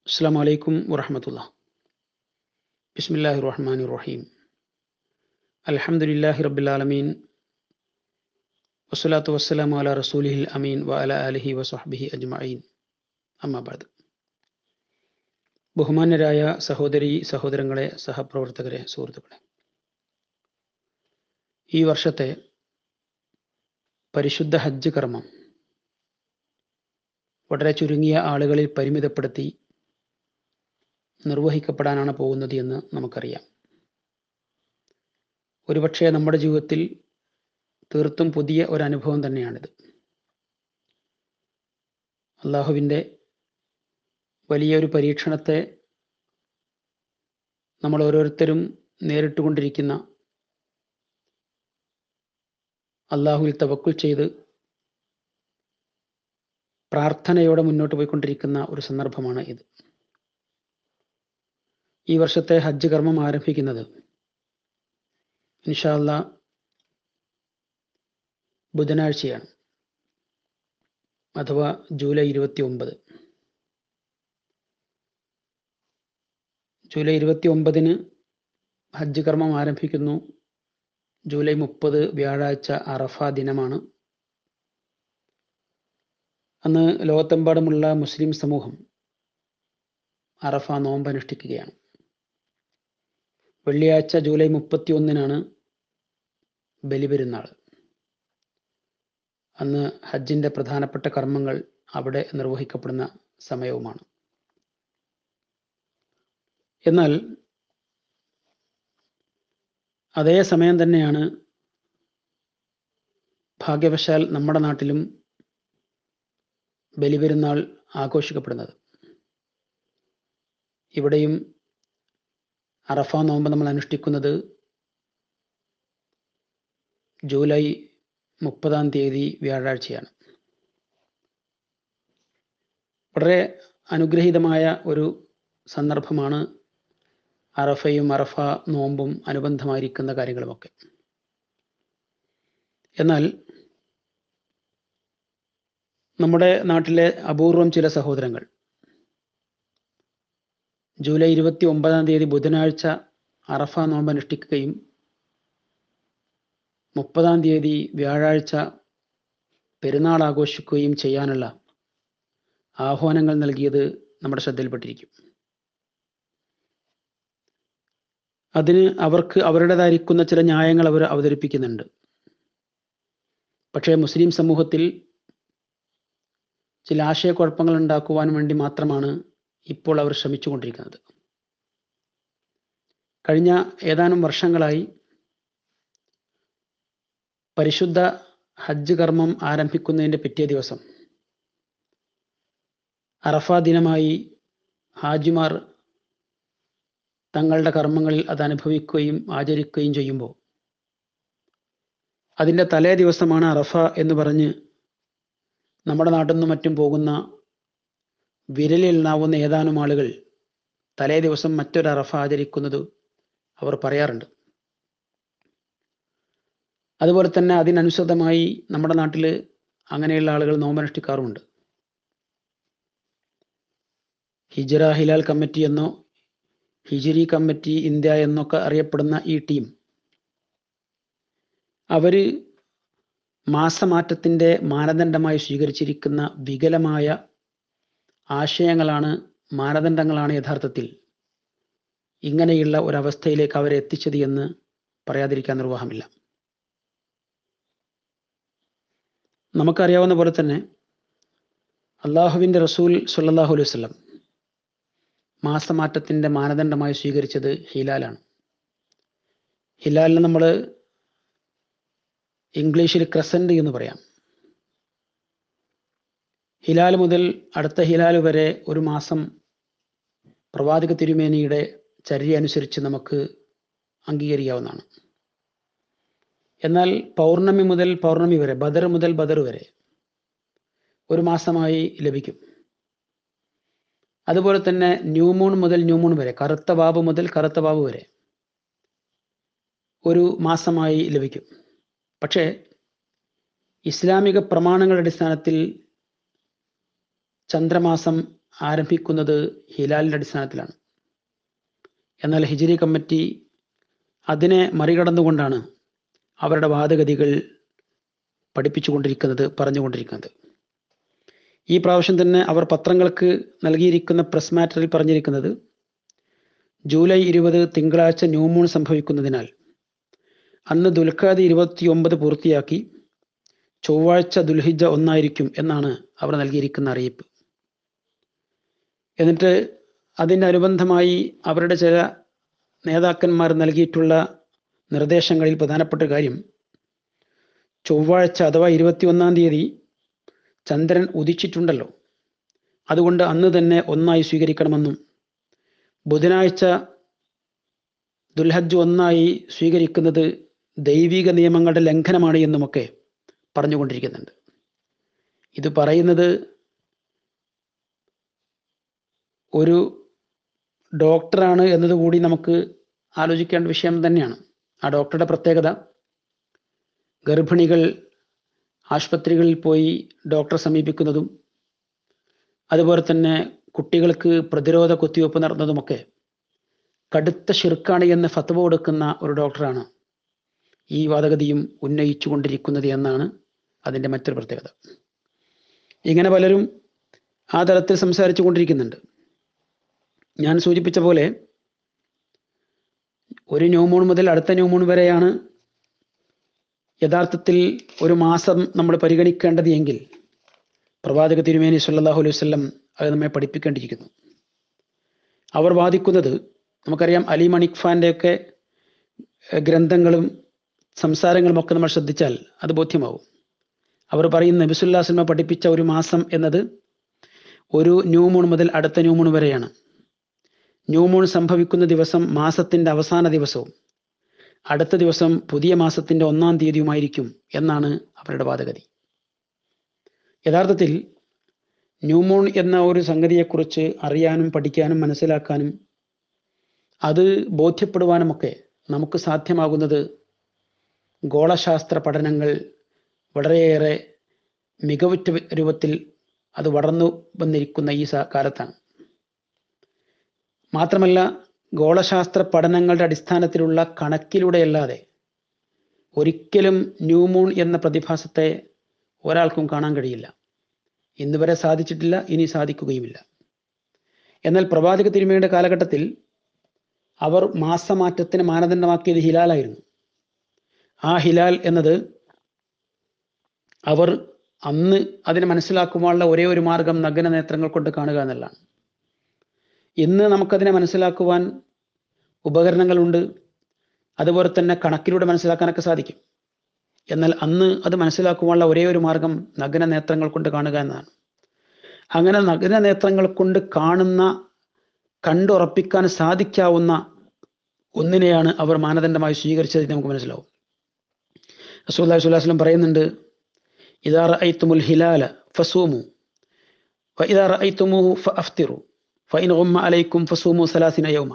السلام عليكم ورحمة الله بسم الله الرحمن الرحيم الحمد لله رب العالمين والصلاة والسلام على رسوله الأمين وعلى آله وصحبه أجمعين أما بعد ബഹുമാന്യരായ സഹോദരി സഹോദരങ്ങളെ സഹപ്രവർത്തകരെ സുഹൃത്തുക്കളെ ഈ വർഷത്തെ പരിശുദ്ധ ഹജ്ജ് കർമ്മം വളരെ ചുരുങ്ങിയ ആളുകളിൽ പരിമിതപ്പെടുത്തി നിർവഹിക്കപ്പെടാനാണ് പോകുന്നത് എന്ന് നമുക്കറിയാം ഒരുപക്ഷെ നമ്മുടെ ജീവിതത്തിൽ തീർത്തും പുതിയ ഒരു അനുഭവം തന്നെയാണിത് അള്ളാഹുവിൻ്റെ വലിയൊരു പരീക്ഷണത്തെ നമ്മൾ ഓരോരുത്തരും നേരിട്ടുകൊണ്ടിരിക്കുന്ന അള്ളാഹുവിൽ തവക്കുൽ ചെയ്ത് പ്രാർത്ഥനയോടെ മുന്നോട്ട് പോയിക്കൊണ്ടിരിക്കുന്ന ഒരു സന്ദർഭമാണ് ഇത് ഈ വർഷത്തെ ഹജ്ജ് കർമ്മം ആരംഭിക്കുന്നത് ഇൻഷാല്ല ബുധനാഴ്ചയാണ് അഥവാ ജൂലൈ ഇരുപത്തി ഒമ്പത് ജൂലൈ ഇരുപത്തി ഒമ്പതിന് ഹജ്ജ് കർമ്മം ആരംഭിക്കുന്നു ജൂലൈ മുപ്പത് വ്യാഴാഴ്ച അറഫ ദിനമാണ് അന്ന് ലോകത്തെമ്പാടുമുള്ള മുസ്ലിം സമൂഹം അറഫ നോമ്പ് അനുഷ്ഠിക്കുകയാണ് വെള്ളിയാഴ്ച ജൂലൈ മുപ്പത്തി ഒന്നിനാണ് ബലിപെരുന്നാൾ അന്ന് ഹജ്ജിൻ്റെ പ്രധാനപ്പെട്ട കർമ്മങ്ങൾ അവിടെ നിർവഹിക്കപ്പെടുന്ന സമയവുമാണ് എന്നാൽ അതേ സമയം തന്നെയാണ് ഭാഗ്യവശാൽ നമ്മുടെ നാട്ടിലും ബലിപെരുന്നാൾ ആഘോഷിക്കപ്പെടുന്നത് ഇവിടെയും അറഫ നോമ്പ് നമ്മൾ അനുഷ്ഠിക്കുന്നത് ജൂലൈ മുപ്പതാം തീയതി വ്യാഴാഴ്ചയാണ് വളരെ അനുഗ്രഹീതമായ ഒരു സന്ദർഭമാണ് അറഫയും അറഫ നോമ്പും അനുബന്ധമായിരിക്കുന്ന കാര്യങ്ങളുമൊക്കെ എന്നാൽ നമ്മുടെ നാട്ടിലെ അപൂർവം ചില സഹോദരങ്ങൾ ജൂലൈ ഇരുപത്തി ഒമ്പതാം തീയതി ബുധനാഴ്ച അറഫ നോമ്പ് അനുഷ്ഠിക്കുകയും മുപ്പതാം തീയതി വ്യാഴാഴ്ച പെരുന്നാൾ ആഘോഷിക്കുകയും ചെയ്യാനുള്ള ആഹ്വാനങ്ങൾ നൽകിയത് നമ്മുടെ ശ്രദ്ധയിൽപ്പെട്ടിരിക്കും അതിന് അവർക്ക് അവരുടേതായിരിക്കുന്ന ചില ന്യായങ്ങൾ അവർ അവതരിപ്പിക്കുന്നുണ്ട് പക്ഷേ മുസ്ലിം സമൂഹത്തിൽ ചില ആശയക്കുഴപ്പങ്ങൾ ഉണ്ടാക്കുവാൻ വേണ്ടി മാത്രമാണ് ഇപ്പോൾ അവർ ശ്രമിച്ചുകൊണ്ടിരിക്കുന്നത് കഴിഞ്ഞ ഏതാനും വർഷങ്ങളായി പരിശുദ്ധ ഹജ്ജ് കർമ്മം ആരംഭിക്കുന്നതിൻ്റെ പിറ്റേ ദിവസം അറഫ ദിനമായി ഹാജിമാർ തങ്ങളുടെ കർമ്മങ്ങളിൽ അത് അനുഭവിക്കുകയും ആചരിക്കുകയും ചെയ്യുമ്പോൾ അതിൻ്റെ തലേ ദിവസമാണ് അറഫ എന്ന് പറഞ്ഞ് നമ്മുടെ നാട്ടിൽ നിന്നും മറ്റും പോകുന്ന വിരലിലെണ്ണാവുന്ന ഏതാനും ആളുകൾ തലേ ദിവസം മറ്റൊരു അറഫ ആചരിക്കുന്നത് അവർ പറയാറുണ്ട് അതുപോലെ തന്നെ അതിനനുസൃതമായി നമ്മുടെ നാട്ടിൽ അങ്ങനെയുള്ള ആളുകൾ നോമ്പനുഷ്ഠിക്കാറുമുണ്ട് ഹിജറ ഹിലാൽ കമ്മിറ്റി എന്നോ ഹിജിരി കമ്മിറ്റി ഇന്ത്യ എന്നൊക്കെ അറിയപ്പെടുന്ന ഈ ടീം അവര് മാസമാറ്റത്തിൻ്റെ മാനദണ്ഡമായി സ്വീകരിച്ചിരിക്കുന്ന വികലമായ ആശയങ്ങളാണ് മാനദണ്ഡങ്ങളാണ് യഥാർത്ഥത്തിൽ ഇങ്ങനെയുള്ള ഒരവസ്ഥയിലേക്ക് അവരെ എത്തിച്ചത് എന്ന് പറയാതിരിക്കാൻ നിർവാഹമില്ല നമുക്കറിയാവുന്ന പോലെ തന്നെ അള്ളാഹുവിൻ്റെ റസൂൽ സല്ലാഹു അലൈഹി വസ്ലം മാസമാറ്റത്തിൻ്റെ മാനദണ്ഡമായി സ്വീകരിച്ചത് ഹിലാലാണ് ഹിലാലിന് നമ്മൾ ഇംഗ്ലീഷിൽ ക്രസൻറ്റ് എന്ന് പറയാം ഹിലാൽ മുതൽ അടുത്ത ഹിലാൽ വരെ ഒരു മാസം പ്രവാചക തിരുമേനിയുടെ ചര്യ അനുസരിച്ച് നമുക്ക് അംഗീകരിക്കാവുന്നതാണ് എന്നാൽ പൗർണമി മുതൽ പൗർണമി വരെ ബദർ മുതൽ ബദർ വരെ ഒരു മാസമായി ലഭിക്കും അതുപോലെ തന്നെ ന്യൂമൂൺ മുതൽ ന്യൂമൂൺ വരെ കറുത്ത ബാബ് മുതൽ കറുത്ത ബാബ് വരെ ഒരു മാസമായി ലഭിക്കും പക്ഷേ ഇസ്ലാമിക പ്രമാണങ്ങളുടെ അടിസ്ഥാനത്തിൽ ചന്ദ്രമാസം ആരംഭിക്കുന്നത് ഹിലാലിൻ്റെ അടിസ്ഥാനത്തിലാണ് എന്നാൽ ഹിജിരി കമ്മിറ്റി അതിനെ മറികടന്നുകൊണ്ടാണ് അവരുടെ വാദഗതികൾ പഠിപ്പിച്ചുകൊണ്ടിരിക്കുന്നത് പറഞ്ഞുകൊണ്ടിരിക്കുന്നത് ഈ പ്രാവശ്യം തന്നെ അവർ പത്രങ്ങൾക്ക് നൽകിയിരിക്കുന്ന പ്രസ് മാറ്ററിൽ പറഞ്ഞിരിക്കുന്നത് ജൂലൈ ഇരുപത് തിങ്കളാഴ്ച ന്യൂമൂൺ സംഭവിക്കുന്നതിനാൽ അന്ന് ദുൽഖാദി ഇരുപത്തിയൊമ്പത് പൂർത്തിയാക്കി ചൊവ്വാഴ്ച ദുൽഹിജ ഒന്നായിരിക്കും എന്നാണ് അവർ നൽകിയിരിക്കുന്ന അറിയിപ്പ് എന്നിട്ട് അതിൻ്റെ അനുബന്ധമായി അവരുടെ ചില നേതാക്കന്മാർ നൽകിയിട്ടുള്ള നിർദ്ദേശങ്ങളിൽ പ്രധാനപ്പെട്ട കാര്യം ചൊവ്വാഴ്ച അഥവാ ഇരുപത്തിയൊന്നാം തീയതി ചന്ദ്രൻ ഉദിച്ചിട്ടുണ്ടല്ലോ അതുകൊണ്ട് അന്ന് തന്നെ ഒന്നായി സ്വീകരിക്കണമെന്നും ബുധനാഴ്ച ദുൽഹജ്ജ് ഒന്നായി സ്വീകരിക്കുന്നത് ദൈവിക നിയമങ്ങളുടെ ലംഘനമാണ് എന്നുമൊക്കെ പറഞ്ഞുകൊണ്ടിരിക്കുന്നുണ്ട് ഇത് പറയുന്നത് ഒരു ഡോക്ടറാണ് എന്നതുകൂടി നമുക്ക് ആലോചിക്കേണ്ട വിഷയം തന്നെയാണ് ആ ഡോക്ടറുടെ പ്രത്യേകത ഗർഭിണികൾ ആശുപത്രികളിൽ പോയി ഡോക്ടറെ സമീപിക്കുന്നതും അതുപോലെ തന്നെ കുട്ടികൾക്ക് പ്രതിരോധ കുത്തിവയ്പ്പ് നടന്നതുമൊക്കെ കടുത്ത ഷിർക്കാണ് എന്ന് ഫത്വ കൊടുക്കുന്ന ഒരു ഡോക്ടറാണ് ഈ വാദഗതിയും ഉന്നയിച്ചു കൊണ്ടിരിക്കുന്നത് എന്നാണ് അതിൻ്റെ മറ്റൊരു പ്രത്യേകത ഇങ്ങനെ പലരും ആ തലത്തിൽ സംസാരിച്ചു കൊണ്ടിരിക്കുന്നുണ്ട് ഞാൻ സൂചിപ്പിച്ച പോലെ ഒരു ന്യൂമൂൺ മുതൽ അടുത്ത ന്യൂമൂൺ വരെയാണ് യഥാർത്ഥത്തിൽ ഒരു മാസം നമ്മൾ പരിഗണിക്കേണ്ടത് എങ്കിൽ പ്രവാചക തിരുമേനി സല്ലല്ലാഹു അലൈഹി വസല്ലം അത് നമ്മെ പഠിപ്പിക്കേണ്ടിയിരിക്കുന്നു അവർ വാദിക്കുന്നത് നമുക്കറിയാം അലി മണിക് ഖാൻ്റെ ഒക്കെ ഗ്രന്ഥങ്ങളും സംസാരങ്ങളും ഒക്കെ നമ്മൾ ശ്രദ്ധിച്ചാൽ അത് ബോധ്യമാവും അവർ പറയുന്ന നബിസുല്ലാസ്മ പഠിപ്പിച്ച ഒരു മാസം എന്നത് ഒരു ന്യൂമൂൺ മുതൽ അടുത്ത ന്യൂമൂൺ വരെയാണ് ന്യൂമൂൺ സംഭവിക്കുന്ന ദിവസം മാസത്തിൻ്റെ അവസാന ദിവസവും അടുത്ത ദിവസം പുതിയ മാസത്തിൻ്റെ ഒന്നാം തീയതിയുമായിരിക്കും എന്നാണ് അവരുടെ വാദഗതി യഥാർത്ഥത്തിൽ ന്യൂമൂൺ എന്ന ഒരു സംഗതിയെക്കുറിച്ച് അറിയാനും പഠിക്കാനും മനസ്സിലാക്കാനും അത് ബോധ്യപ്പെടുവാനുമൊക്കെ നമുക്ക് സാധ്യമാകുന്നത് ഗോളശാസ്ത്ര പഠനങ്ങൾ വളരെയേറെ മികവുറ്റ രൂപത്തിൽ അത് വളർന്നു വന്നിരിക്കുന്ന ഈ കാലത്താണ് മാത്രമല്ല ഗോളശാസ്ത്ര പഠനങ്ങളുടെ അടിസ്ഥാനത്തിലുള്ള കണക്കിലൂടെയല്ലാതെ ഒരിക്കലും ന്യൂമൂൺ എന്ന പ്രതിഭാസത്തെ ഒരാൾക്കും കാണാൻ കഴിയില്ല ഇന്ന് വരെ സാധിച്ചിട്ടില്ല ഇനി സാധിക്കുകയുമില്ല എന്നാൽ പ്രവാചക തിരുമയുടെ കാലഘട്ടത്തിൽ അവർ മാസമാറ്റത്തിന് മാനദണ്ഡമാക്കിയത് ഹിലാലായിരുന്നു ആ ഹിലാൽ എന്നത് അവർ അന്ന് അതിനെ മനസ്സിലാക്കുവാനുള്ള ഒരേ ഒരു മാർഗം നഗ്ന നേത്രങ്ങൾ കൊണ്ട് കാണുക എന്നുള്ളതാണ് ഇന്ന് നമുക്കതിനെ മനസ്സിലാക്കുവാൻ ഉപകരണങ്ങളുണ്ട് അതുപോലെ തന്നെ കണക്കിലൂടെ മനസ്സിലാക്കാനൊക്കെ സാധിക്കും എന്നാൽ അന്ന് അത് മനസ്സിലാക്കുവാനുള്ള ഒരേ ഒരു മാർഗം നഗ്ന നേത്രങ്ങൾ കൊണ്ട് കാണുക എന്നതാണ് അങ്ങനെ നഗ്ന നേത്രങ്ങൾ കൊണ്ട് കാണുന്ന കണ്ടുറപ്പിക്കാൻ സാധിക്കാവുന്ന ഒന്നിനെയാണ് അവർ മാനദണ്ഡമായി സ്വീകരിച്ചത് നമുക്ക് മനസ്സിലാവും റസൂല്ലാഹി സ്വലാസ്ലം പറയുന്നുണ്ട് ഇതാ റഅയ്തുമുൽ ഹിലാല ഫസൂമു ഫഇദാ റഅയ്തുമുഹു ഫഅഫ്തിറു ഫൈൻ ഉമ്മ അലൈക്കും ഫസൂമു സലാസിന യൗമ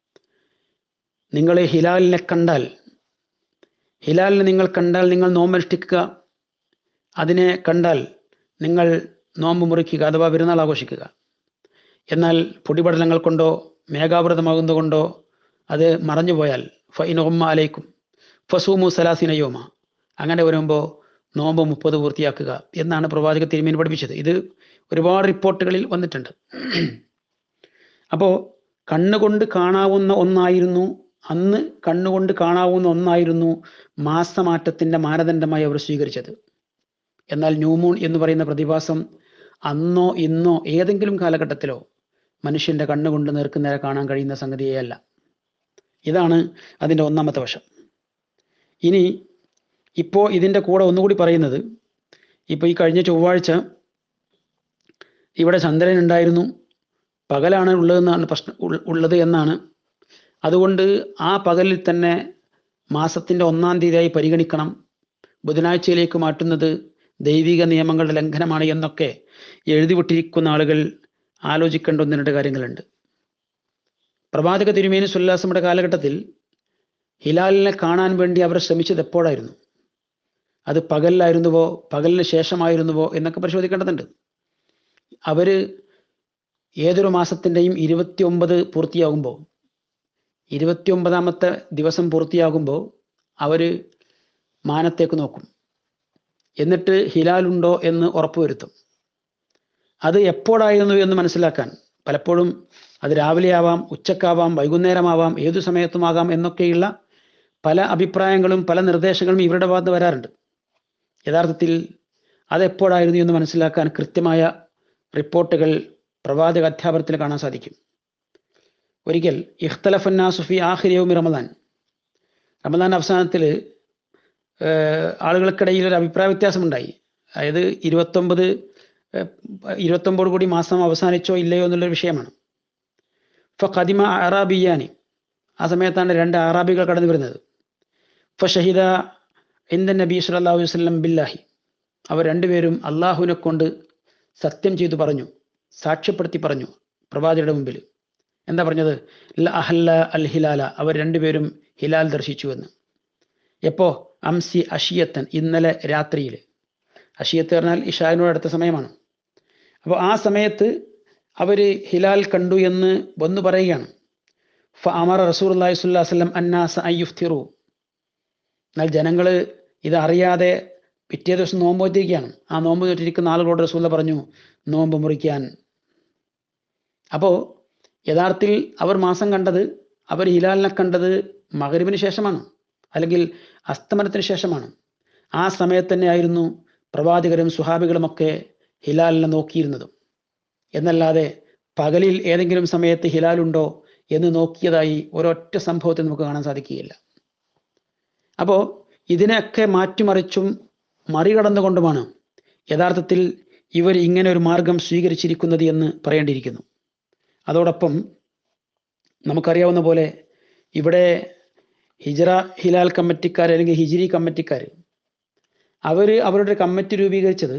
നിങ്ങൾ ഹിലാലിനെ കണ്ടാൽ ഹിലാലിനെ നിങ്ങൾ കണ്ടാൽ നിങ്ങൾ നോമ്പനുഷ്ഠിക്കുക അതിനെ കണ്ടാൽ നിങ്ങൾ നോമ്പ് മുറിക്കുക അഥവാ പെരുന്നാൾ ആഘോഷിക്കുക എന്നാൽ പൊടിപടലങ്ങൾ കൊണ്ടോ മേഘാവൃതമാകുന്നത് കൊണ്ടോ അത് മറഞ്ഞു പോയാൽ ഫൈൻ ഉമ്മ അലൈക്കും ഫസൂമു സലാസിന യോമ അങ്ങനെ വരുമ്പോൾ നോമ്പ് മുപ്പത് പൂർത്തിയാക്കുക എന്നാണ് പ്രവാചക തിരുമേനി പഠിപ്പിച്ചത് ഇത് ഒരുപാട് റിപ്പോർട്ടുകളിൽ വന്നിട്ടുണ്ട് അപ്പോൾ കണ്ണുകൊണ്ട് കാണാവുന്ന ഒന്നായിരുന്നു അന്ന് കണ്ണുകൊണ്ട് കാണാവുന്ന ഒന്നായിരുന്നു മാസമാറ്റത്തിൻ്റെ മാനദണ്ഡമായി അവർ സ്വീകരിച്ചത് എന്നാൽ ന്യൂമൂൺ എന്ന് പറയുന്ന പ്രതിഭാസം അന്നോ ഇന്നോ ഏതെങ്കിലും കാലഘട്ടത്തിലോ മനുഷ്യന്റെ കണ്ണുകൊണ്ട് നേർക്കുനേരെ കാണാൻ കഴിയുന്ന സംഗതിയല്ല ഇതാണ് അതിൻ്റെ ഒന്നാമത്തെ വശം ഇനി ഇപ്പോൾ ഇതിൻ്റെ കൂടെ ഒന്നുകൂടി പറയുന്നത് ഇപ്പോൾ ഈ കഴിഞ്ഞ ചൊവ്വാഴ്ച ഇവിടെ ചന്ദ്രൻ ഉണ്ടായിരുന്നു പകലാണ് ഉള്ളതെന്നാണ് പ്രശ്നം ഉള്ളത് എന്നാണ് അതുകൊണ്ട് ആ പകലിൽ തന്നെ മാസത്തിൻ്റെ ഒന്നാം തീയതിയായി പരിഗണിക്കണം ബുധനാഴ്ചയിലേക്ക് മാറ്റുന്നത് ദൈവിക നിയമങ്ങളുടെ ലംഘനമാണ് എന്നൊക്കെ എഴുതിവിട്ടിരിക്കുന്ന ആളുകൾ ആലോചിക്കേണ്ട ഒന്ന് രണ്ട് കാര്യങ്ങളുണ്ട് പ്രവാചക തിരുമേനി സുല്ലാസയുടെ കാലഘട്ടത്തിൽ ഹിലാലിനെ കാണാൻ വേണ്ടി അവർ ശ്രമിച്ചത് എപ്പോഴായിരുന്നു അത് പകലിലായിരുന്നുവോ പകലിന് ശേഷമായിരുന്നുവോ എന്നൊക്കെ പരിശോധിക്കേണ്ടതുണ്ട് അവര് ഏതൊരു മാസത്തിൻ്റെയും ഇരുപത്തിയൊമ്പത് പൂർത്തിയാകുമ്പോൾ ഇരുപത്തിയൊമ്പതാമത്തെ ദിവസം പൂർത്തിയാകുമ്പോൾ അവർ മാനത്തേക്ക് നോക്കും എന്നിട്ട് ഹിലാലുണ്ടോ എന്ന് ഉറപ്പുവരുത്തും അത് എപ്പോഴായിരുന്നു എന്ന് മനസ്സിലാക്കാൻ പലപ്പോഴും അത് രാവിലെ ആവാം ഉച്ചക്കാവാം വൈകുന്നേരമാവാം ഏതു സമയത്തുമാകാം എന്നൊക്കെയുള്ള പല അഭിപ്രായങ്ങളും പല നിർദ്ദേശങ്ങളും ഇവരുടെ ഭാഗത്ത് വരാറുണ്ട് യഥാർത്ഥത്തിൽ അതെപ്പോഴായിരുന്നു എന്ന് മനസ്സിലാക്കാൻ കൃത്യമായ റിപ്പോർട്ടുകൾ പ്രവാചക അധ്യാപനത്തിൽ കാണാൻ സാധിക്കും ഒരിക്കൽ ഇഖ്തലഫന്ന സുഫി ആഹിരിയവും റമദാൻ റമദാൻ അവസാനത്തിൽ ആളുകൾക്കിടയിൽ ഒരു അഭിപ്രായ വ്യത്യാസമുണ്ടായി അതായത് ഇരുപത്തൊമ്പത് ഇരുപത്തൊമ്പത് കൂടി മാസം അവസാനിച്ചോ ഇല്ലയോ എന്നുള്ളൊരു വിഷയമാണ് ഫ ഖദിമ അറാബിയാനി ആ സമയത്താണ് രണ്ട് അറാബികൾ കടന്നു വരുന്നത് ഫ ഷഹിദ ഇന്ദൻ നബി സല്ലല്ലാഹു അലൈഹി വസല്ലം ബില്ലാഹി അവർ രണ്ടുപേരും അള്ളാഹുവിനെ കൊണ്ട് സത്യം ചെയ്തു പറഞ്ഞു സാക്ഷ്യപ്പെടുത്തി പറഞ്ഞു പ്രവാചകരുടെ മുമ്പിൽ എന്താ പറഞ്ഞത് ല അഹല്ല അൽ ഹിലാല അവർ രണ്ടുപേരും ഹിലാൽ ദർശിച്ചു എന്ന് എപ്പോ അംസി അഷിയത്തൻ ഇന്നലെ രാത്രിയിൽ അഷിയത്ത് പറഞ്ഞാൽ ഇഷാവിനോട് അടുത്ത സമയമാണ് അപ്പോൾ ആ സമയത്ത് അവർ ഹിലാൽ കണ്ടു എന്ന് വന്നു പറയുകയാണ് ഫ അമർ റസൂർ അള്ളാഹി സ്വല്ലാ വല്ലം അന്നാസ അയ്യുഫ്തിറു എന്നാൽ ജനങ്ങൾ ഇത് അറിയാതെ പിറ്റേ ദിവസം നോമ്പ് വെച്ചിരിക്കുകയാണ് ആ നോമ്പ് വെച്ചിരിക്കുന്ന ആളുകളോട് റസൂല്ല പറഞ്ഞു നോമ്പ് മുറിക്കാൻ അപ്പോൾ യഥാർത്ഥത്തിൽ അവർ മാസം കണ്ടത് അവർ ഹിലാലിനെ കണ്ടത് മകരിവിന് ശേഷമാണ് അല്ലെങ്കിൽ അസ്തമനത്തിന് ശേഷമാണ് ആ സമയത്ത് തന്നെയായിരുന്നു പ്രവാചകരും സുഹാബികളുമൊക്കെ ഹിലാലിനെ നോക്കിയിരുന്നതും എന്നല്ലാതെ പകലിൽ ഏതെങ്കിലും സമയത്ത് ഹിലാലുണ്ടോ എന്ന് നോക്കിയതായി ഒരൊറ്റ സംഭവത്തിൽ നമുക്ക് കാണാൻ സാധിക്കുകയില്ല അപ്പോൾ ഇതിനെയൊക്കെ മാറ്റിമറിച്ചും മറികടന്നുകൊണ്ടുമാണ് യഥാർത്ഥത്തിൽ ഇവർ ഇങ്ങനെ ഒരു മാർഗം സ്വീകരിച്ചിരിക്കുന്നത് എന്ന് പറയേണ്ടിയിരിക്കുന്നു അതോടൊപ്പം നമുക്കറിയാവുന്ന പോലെ ഇവിടെ ഹിജറ ഹിലാൽ കമ്മിറ്റിക്കാർ അല്ലെങ്കിൽ ഹിജിരി കമ്മിറ്റിക്കാർ അവർ അവരുടെ കമ്മിറ്റി രൂപീകരിച്ചത്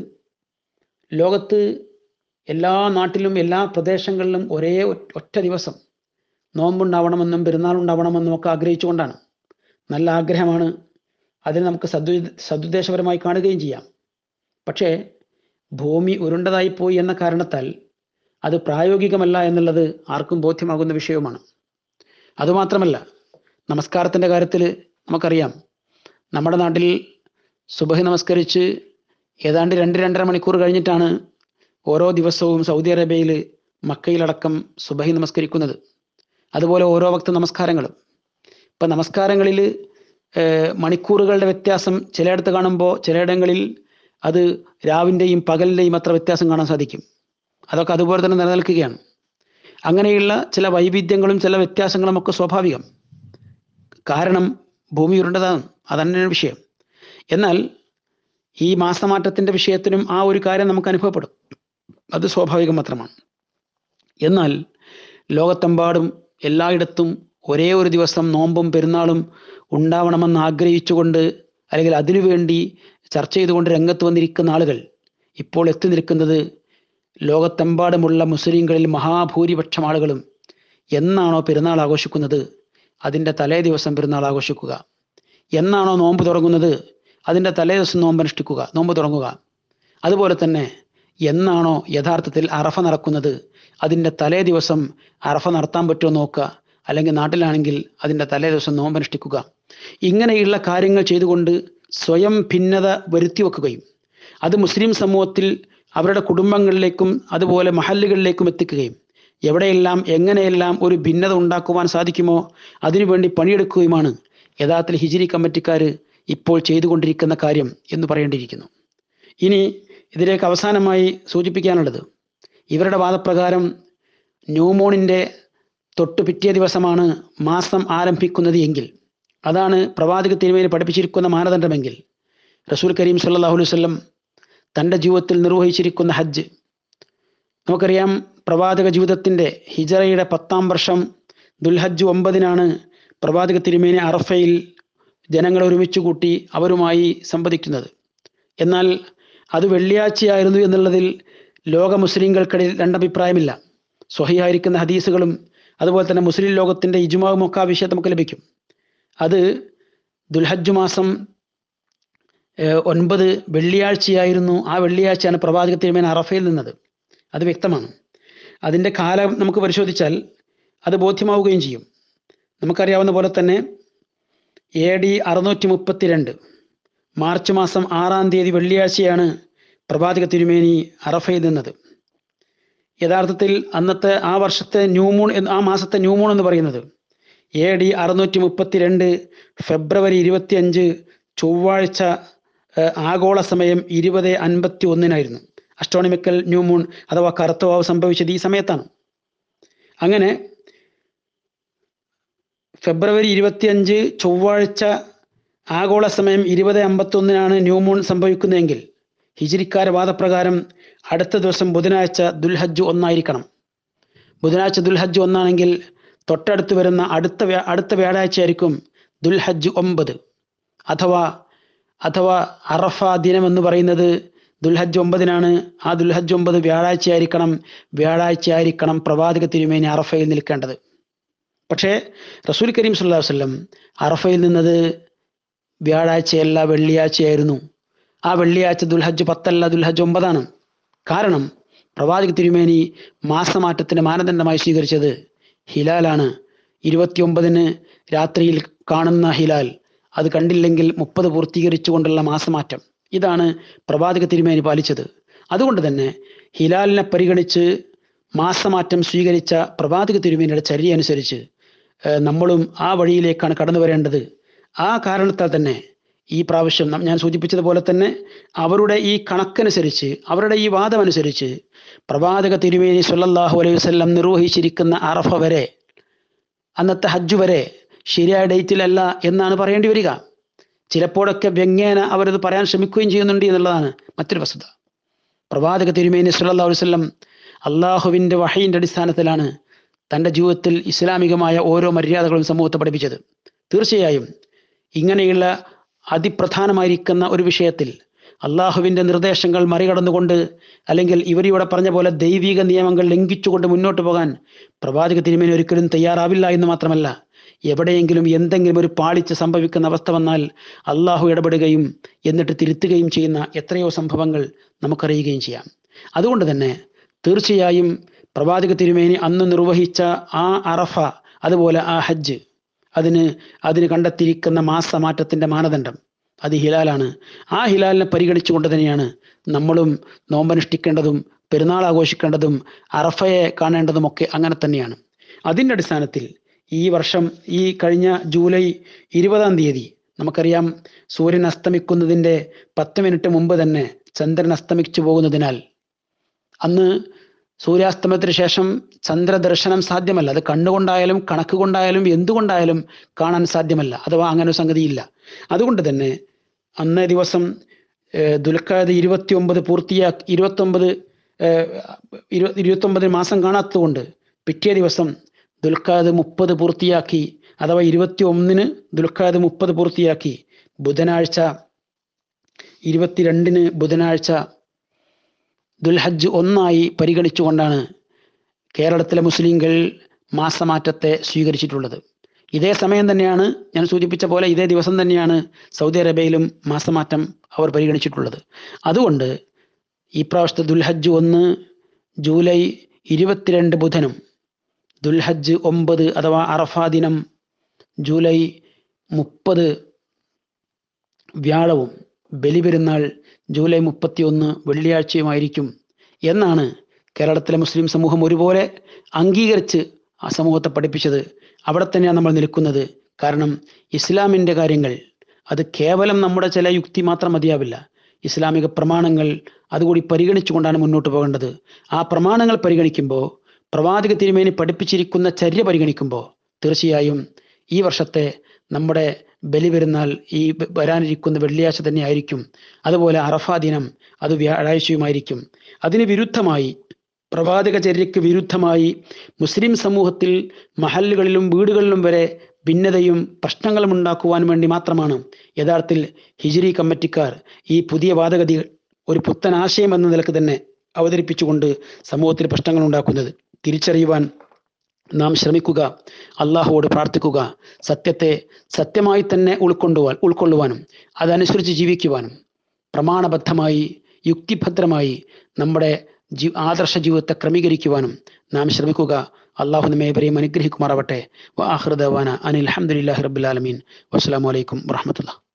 ലോകത്ത് എല്ലാ നാട്ടിലും എല്ലാ പ്രദേശങ്ങളിലും ഒരേ ഒറ്റ ദിവസം നോമ്പുണ്ടാവണമെന്നും പെരുന്നാൾ ഉണ്ടാവണമെന്നും ഒക്കെ ആഗ്രഹിച്ചുകൊണ്ടാണ് നല്ല ആഗ്രഹമാണ് അതിന് നമുക്ക് സദു സതുദ്ദേശപരമായി കാണുകയും ചെയ്യാം പക്ഷേ ഭൂമി ഉരുണ്ടതായി പോയി എന്ന കാരണത്താൽ അത് പ്രായോഗികമല്ല എന്നുള്ളത് ആർക്കും ബോധ്യമാകുന്ന വിഷയവുമാണ് അതുമാത്രമല്ല നമസ്കാരത്തിൻ്റെ കാര്യത്തിൽ നമുക്കറിയാം നമ്മുടെ നാട്ടിൽ സുബഹി നമസ്കരിച്ച് ഏതാണ്ട് രണ്ട് രണ്ടര മണിക്കൂർ കഴിഞ്ഞിട്ടാണ് ഓരോ ദിവസവും സൗദി അറേബ്യയിൽ മക്കയിലടക്കം സുബഹി നമസ്കരിക്കുന്നത് അതുപോലെ ഓരോ വക്ത നമസ്കാരങ്ങളും ഇപ്പം നമസ്കാരങ്ങളിൽ മണിക്കൂറുകളുടെ വ്യത്യാസം ചിലയിടത്ത് കാണുമ്പോൾ ചിലയിടങ്ങളിൽ അത് രാവിൻ്റെയും പകലിൻ്റെയും അത്ര വ്യത്യാസം കാണാൻ സാധിക്കും അതൊക്കെ അതുപോലെ തന്നെ നിലനിൽക്കുകയാണ് അങ്ങനെയുള്ള ചില വൈവിധ്യങ്ങളും ചില വ്യത്യാസങ്ങളും ഒക്കെ സ്വാഭാവികം കാരണം ഭൂമി ഉരുണ്ടതാണ് അതന്നെയാണ് വിഷയം എന്നാൽ ഈ മാസമാറ്റത്തിൻ്റെ വിഷയത്തിനും ആ ഒരു കാര്യം നമുക്ക് അനുഭവപ്പെടും അത് സ്വാഭാവികം മാത്രമാണ് എന്നാൽ ലോകത്തെമ്പാടും എല്ലായിടത്തും ഒരേ ഒരു ദിവസം നോമ്പും പെരുന്നാളും ഉണ്ടാവണമെന്ന് ആഗ്രഹിച്ചുകൊണ്ട് അല്ലെങ്കിൽ അതിനുവേണ്ടി ചർച്ച ചെയ്തുകൊണ്ട് രംഗത്ത് വന്നിരിക്കുന്ന ആളുകൾ ഇപ്പോൾ എത്തി നിൽക്കുന്നത് ലോകത്തെമ്പാടുമുള്ള മുസ്ലിങ്ങളിൽ മഹാഭൂരിപക്ഷം ആളുകളും എന്നാണോ പെരുന്നാൾ ആഘോഷിക്കുന്നത് അതിൻ്റെ തലേ ദിവസം പെരുന്നാൾ ആഘോഷിക്കുക എന്നാണോ നോമ്പ് തുടങ്ങുന്നത് അതിൻ്റെ തലേ ദിവസം നോമ്പ് അനുഷ്ഠിക്കുക നോമ്പ് തുടങ്ങുക അതുപോലെ തന്നെ എന്നാണോ യഥാർത്ഥത്തിൽ അറഫ നടക്കുന്നത് അതിൻ്റെ തലേ ദിവസം അറഫ നടത്താൻ പറ്റുമോ നോക്കുക അല്ലെങ്കിൽ നാട്ടിലാണെങ്കിൽ അതിൻ്റെ തലേ ദിവസം നോമ്പ് അനുഷ്ഠിക്കുക ഇങ്ങനെയുള്ള കാര്യങ്ങൾ ചെയ്തുകൊണ്ട് സ്വയം ഭിന്നത വരുത്തി വെക്കുകയും അത് മുസ്ലിം സമൂഹത്തിൽ അവരുടെ കുടുംബങ്ങളിലേക്കും അതുപോലെ മഹല്ലുകളിലേക്കും എത്തിക്കുകയും എവിടെയെല്ലാം എങ്ങനെയെല്ലാം ഒരു ഭിന്നത ഉണ്ടാക്കുവാൻ സാധിക്കുമോ അതിനുവേണ്ടി പണിയെടുക്കുകയുമാണ് യഥാർത്ഥത്തിൽ ഹിജിരി കമ്മിറ്റിക്കാർ ഇപ്പോൾ ചെയ്തുകൊണ്ടിരിക്കുന്ന കാര്യം എന്ന് പറയേണ്ടിയിരിക്കുന്നു ഇനി ഇതിലേക്ക് അവസാനമായി സൂചിപ്പിക്കാനുള്ളത് ഇവരുടെ വാദപ്രകാരം ന്യൂമോണിൻ്റെ തൊട്ട് പിറ്റേ ദിവസമാണ് മാസം ആരംഭിക്കുന്നത് എങ്കിൽ അതാണ് പ്രവാചക തിരുമേനി പഠിപ്പിച്ചിരിക്കുന്ന മാനദണ്ഡമെങ്കിൽ റസൂൽ കരീം സല്ലാഹു അലൈഹി വല്ലം തൻ്റെ ജീവിതത്തിൽ നിർവഹിച്ചിരിക്കുന്ന ഹജ്ജ് നമുക്കറിയാം പ്രവാചക ജീവിതത്തിൻ്റെ ഹിജറയുടെ പത്താം വർഷം ദുൽഹജ്ജ് ഒമ്പതിനാണ് പ്രവാചക തിരുമേനി അറഫയിൽ ജനങ്ങളെ ഒരുമിച്ച് കൂട്ടി അവരുമായി സംവദിക്കുന്നത് എന്നാൽ അത് വെള്ളിയാഴ്ചയായിരുന്നു എന്നുള്ളതിൽ ലോക മുസ്ലിങ്ങൾക്കിടയിൽ രണ്ടഭിപ്രായമില്ല സ്വഹിയായിരിക്കുന്ന ഹദീസുകളും അതുപോലെ തന്നെ മുസ്ലിം ലോകത്തിൻ്റെ ഇജുമാവും ഒക്കെ ആ വിഷയത്തിൽ നമുക്ക് ലഭിക്കും അത് ദുൽഹജ്ജ് മാസം ഒൻപത് വെള്ളിയാഴ്ചയായിരുന്നു ആ വെള്ളിയാഴ്ചയാണ് പ്രവാചക തിരുമേന അറഫയിൽ നിന്നത് അത് വ്യക്തമാണ് അതിൻ്റെ കാലം നമുക്ക് പരിശോധിച്ചാൽ അത് ബോധ്യമാവുകയും ചെയ്യും നമുക്കറിയാവുന്ന പോലെ തന്നെ എ ഡി അറുന്നൂറ്റി മുപ്പത്തിരണ്ട് മാർച്ച് മാസം ആറാം തീയതി വെള്ളിയാഴ്ചയാണ് പ്രവാചക തിരുമേനി അറഫയിൽ നിന്നത് യഥാർത്ഥത്തിൽ അന്നത്തെ ആ വർഷത്തെ ന്യൂമൂൺ എന്ന് ആ മാസത്തെ ന്യൂമൂൺ എന്ന് പറയുന്നത് എ ഡി അറുന്നൂറ്റി മുപ്പത്തിരണ്ട് ഫെബ്രുവരി ഇരുപത്തിയഞ്ച് ചൊവ്വാഴ്ച ഏഹ്, ആഗോള സമയം ഇരുപത് അൻപത്തി ഒന്നിനായിരുന്നു അസ്ട്രോണമിക്കൽ ന്യൂമൂൺ അഥവാ കറുത്തവാവ് സംഭവിച്ചത് ഈ സമയത്താണ് അങ്ങനെ ഫെബ്രുവരി ഇരുപത്തിയഞ്ച് ചൊവ്വാഴ്ച ആഗോള സമയം ഇരുപത് അമ്പത്തൊന്നിനാണ് ന്യൂമൂൺ സംഭവിക്കുന്നതെങ്കിൽ ഹിജിരിക്കാര വാദപ്രകാരം അടുത്ത ദിവസം ബുധനാഴ്ച ദുൽഹജ്ജ് ഒന്നായിരിക്കണം ബുധനാഴ്ച ദുൽഹജ്ജ് ഒന്നാണെങ്കിൽ തൊട്ടടുത്ത് വരുന്ന അടുത്ത വ്യാ- അടുത്ത വ്യാഴാഴ്ചയായിരിക്കും ദുൽഹജ്ജ് ഒമ്പത് അഥവാ അഥവാ അറഫ ദിനം എന്ന് പറയുന്നത് ദുൽഹജ്ജ് ഒമ്പതിനാണ് ആ ദുൽഹജ്ജ് ഒമ്പത് വ്യാഴാഴ്ചയായിരിക്കണം വ്യാഴാഴ്ചയായിരിക്കണം പ്രവാചക തിരുമേനി അറഫയിൽ നിൽക്കേണ്ടത് പക്ഷേ റസൂൽ കരീം സല്ലല്ലാഹു അലൈഹി വസല്ലം അറഫയിൽ നിന്നത് വ്യാഴാഴ്ചയല്ല വെള്ളിയാഴ്ചയായിരുന്നു ആ വെള്ളിയാഴ്ച ദുൽഹജ്ജ് പത്തല്ല ദുൽഹജ്ജ് ഒമ്പതാണ് കാരണം പ്രവാചക തിരുമേനി മാസമാറ്റത്തിന് മാനദണ്ഡമായി സ്വീകരിച്ചത് ഹിലാലാണ് ഇരുപത്തിയൊമ്പതിന് രാത്രിയിൽ കാണുന്ന ഹിലാൽ അത് കണ്ടില്ലെങ്കിൽ മുപ്പത് പൂർത്തീകരിച്ചുകൊണ്ടുള്ള മാസമാറ്റം ഇതാണ് പ്രവാചക തിരുമേനി പാലിച്ചത് അതുകൊണ്ട് തന്നെ ഹിലാലിനെ പരിഗണിച്ച് മാസമാറ്റം സ്വീകരിച്ച പ്രവാചക തിരുമേനിയുടെ ചര്യ അനുസരിച്ച് ഏഹ്, നമ്മളും ആ വഴിയിലേക്കാണ് കടന്നു വരേണ്ടത് ആ കാരണത്താൽ തന്നെ ഈ പ്രാവശ്യം നം- ഞാൻ സൂചിപ്പിച്ചതുപോലെ തന്നെ അവരുടെ ഈ കണക്കനുസരിച്ച് അവരുടെ ഈ വാദമനുസരിച്ച് പ്രവാചക തിരുമേനി സല്ലല്ലാഹു അലൈഹി വസല്ലം നിർവഹിച്ചിരിക്കുന്ന അറഫ വരെ അന്നത്തെ ഹജ്ജ് വരെ ശരിയായ ഡേറ്റിലല്ല എന്നാണ് പറയേണ്ടി വരിക ചിലപ്പോഴൊക്കെ വ്യംഗ്യേന അവരത് പറയാൻ ശ്രമിക്കുകയും ചെയ്യുന്നുണ്ട് എന്നുള്ളതാണ് മറ്റൊരു വസ്തുത പ്രവാചക തിരുമേനി സല്ലല്ലാഹു അലൈഹി വസല്ലം അള്ളാഹുവിൻ്റെ വഹയിൻ്റെ അടിസ്ഥാനത്തിലാണ് തൻ്റെ ജീവിതത്തിൽ ഇസ്ലാമികമായ ഓരോ മര്യാദകളും സമൂഹത്തെ പഠിപ്പിച്ചത് തീർച്ചയായും ഇങ്ങനെയുള്ള അതിപ്രധാനമായിരിക്കുന്ന ഒരു വിഷയത്തിൽ അള്ളാഹുവിൻ്റെ നിർദ്ദേശങ്ങൾ മറികടന്നുകൊണ്ട് അല്ലെങ്കിൽ ഇവരിവിടെ പറഞ്ഞ പോലെ ദൈവിക നിയമങ്ങൾ ലംഘിച്ചുകൊണ്ട് മുന്നോട്ട് പോകാൻ പ്രവാചക തിരുമേനി ഒരിക്കലും തയ്യാറാവില്ല എന്ന് മാത്രമല്ല എവിടെയെങ്കിലും എന്തെങ്കിലും ഒരു പാളിച്ച സംഭവിക്കുന്ന അവസ്ഥ വന്നാൽ അള്ളാഹു ഇടപെടുകയും എന്നിട്ട് തിരുത്തുകയും ചെയ്യുന്ന എത്രയോ സംഭവങ്ങൾ നമുക്കറിയുകയും ചെയ്യാം അതുകൊണ്ട് തന്നെ തീർച്ചയായും പ്രവാചക തിരുമേനി അന്ന് നിർവഹിച്ച ആ അറഫ അതുപോലെ ആ ഹജ്ജ് അതിന് അതിന് കണ്ടെത്തിയിരിക്കുന്ന മാസമാറ്റത്തിൻ്റെ മാനദണ്ഡം അത് ഹിലാലാണ് ആ ഹിലാലിനെ പരിഗണിച്ചുകൊണ്ട് തന്നെയാണ് നമ്മളും നോമ്പനുഷ്ഠിക്കേണ്ടതും പെരുന്നാൾ ആഘോഷിക്കേണ്ടതും അറഫയെ കാണേണ്ടതുമൊക്കെ അങ്ങനെ തന്നെയാണ് അതിൻ്റെ അടിസ്ഥാനത്തിൽ ഈ വർഷം ഈ കഴിഞ്ഞ ജൂലൈ ഇരുപതാം തീയതി നമുക്കറിയാം സൂര്യൻ അസ്തമിക്കുന്നതിൻ്റെ പത്ത് മിനിറ്റ് മുമ്പ് തന്നെ ചന്ദ്രൻ അസ്തമിച്ചു പോകുന്നതിനാൽ അന്ന് സൂര്യാസ്തമയത്തിന് ശേഷം ചന്ദ്രദർശനം സാധ്യമല്ല അത് കണ്ണുകൊണ്ടായാലും കണക്ക് കൊണ്ടായാലും എന്തുകൊണ്ടായാലും കാണാൻ സാധ്യമല്ല അഥവാ അങ്ങനെ ഒരു സംഗതിയില്ല അതുകൊണ്ട് തന്നെ അന്നേ ദിവസം ദുൽഖാദ് ഇരുപത്തി ഒമ്പത് പൂർത്തിയാക്കി ഇരുപത്തൊമ്പത് ഇരു ഇരുപത്തൊമ്പത് മാസം കാണാത്തതുകൊണ്ട് പിറ്റേ ദിവസം ദുൽഖാദ് മുപ്പത് പൂർത്തിയാക്കി അഥവാ ഇരുപത്തി ഒന്നിന് ദുൽഖാദ് മുപ്പത് പൂർത്തിയാക്കി ബുധനാഴ്ച ഇരുപത്തിരണ്ടിന് ബുധനാഴ്ച ദുൽഹജ്ജ് ഒന്നായി പരിഗണിച്ചുകൊണ്ടാണ് കേരളത്തിലെ മുസ്ലിങ്ങൾ മാസമാറ്റത്തെ സ്വീകരിച്ചിട്ടുള്ളത് ഇതേ സമയം തന്നെയാണ് ഞാൻ സൂചിപ്പിച്ച പോലെ ഇതേ ദിവസം തന്നെയാണ് സൗദി അറേബ്യയിലും മാസമാറ്റം അവർ പരിഗണിച്ചിട്ടുള്ളത് അതുകൊണ്ട് ഈ പ്രാവശ്യത്തെ ദുൽഹജ്ജ് ഒന്ന് ജൂലൈ ഇരുപത്തിരണ്ട് ബുധനും ദുൽഹജ്ജ് ഒമ്പത് അഥവാ അറഫ ദിനം ജൂലൈ മുപ്പത് വ്യാഴവും ബലിപെരുന്നാൾ ജൂലൈ മുപ്പത്തിയൊന്ന് വെള്ളിയാഴ്ചയുമായിരിക്കും എന്നാണ് കേരളത്തിലെ മുസ്ലിം സമൂഹം ഒരുപോലെ അംഗീകരിച്ച് ആ സമൂഹത്തെ പഠിപ്പിച്ചത് അവിടെ തന്നെയാണ് നമ്മൾ നിൽക്കുന്നത് കാരണം ഇസ്ലാമിൻ്റെ കാര്യങ്ങൾ അത് കേവലം നമ്മുടെ ചില യുക്തി മാത്രം മതിയാവില്ല ഇസ്ലാമിക പ്രമാണങ്ങൾ അതുകൂടി പരിഗണിച്ചുകൊണ്ടാണ് മുന്നോട്ട് പോകേണ്ടത് ആ പ്രമാണങ്ങൾ പരിഗണിക്കുമ്പോൾ പ്രവാചക തിരുമേനി പഠിപ്പിച്ചിരിക്കുന്ന ചര്യ പരിഗണിക്കുമ്പോൾ തീർച്ചയായും ഈ വർഷത്തെ നമ്മുടെ ബലി പെരുന്നാൾ ഈ വ- വരാനിരിക്കുന്ന വെള്ളിയാഴ്ച തന്നെ ആയിരിക്കും അതുപോലെ അറഫാ ദിനം അത് വ്യാഴാഴ്ചയുമായിരിക്കും അതിന് വിരുദ്ധമായി പ്രവാചക ചര്യയ്ക്ക് വിരുദ്ധമായി മുസ്ലിം സമൂഹത്തിൽ മഹല്ലുകളിലും വീടുകളിലും വരെ ഭിന്നതയും പ്രശ്നങ്ങളും ഉണ്ടാക്കുവാൻ വേണ്ടി മാത്രമാണ് യഥാർത്ഥത്തിൽ ഹിജിരി കമ്മിറ്റിക്കാർ ഈ പുതിയ വാദഗതി ഒരു പുത്തൻ ആശയം എന്ന നിലക്ക് തന്നെ അവതരിപ്പിച്ചുകൊണ്ട് സമൂഹത്തിൽ പ്രശ്നങ്ങൾ ഉണ്ടാക്കുന്നത് തിരിച്ചറിയുവാൻ നാം ശ്രമിക്കുക അള്ളാഹുവോട് പ്രാർത്ഥിക്കുക സത്യത്തെ സത്യമായി തന്നെ ഉൾക്കൊണ്ടുവാൻ ഉൾക്കൊള്ളുവാനും അതനുസരിച്ച് ജീവിക്കുവാനും പ്രമാണബദ്ധമായി യുക്തിഭദ്രമായി നമ്മുടെ ജീ ആദർശ ജീവിതത്തെ ക്രമീകരിക്കുവാനും നാം ശ്രമിക്കുക അള്ളാഹു നമ്മേവരെയും അനുഗ്രഹിക്കുമാറാവട്ടെ വാഹൃദവാന അനിൽ അഹമ്മദില്ലാഹി റബ്ബുലാലമീൻ വസ്സലാമലൈക്കും വറഹമത്തുള്ള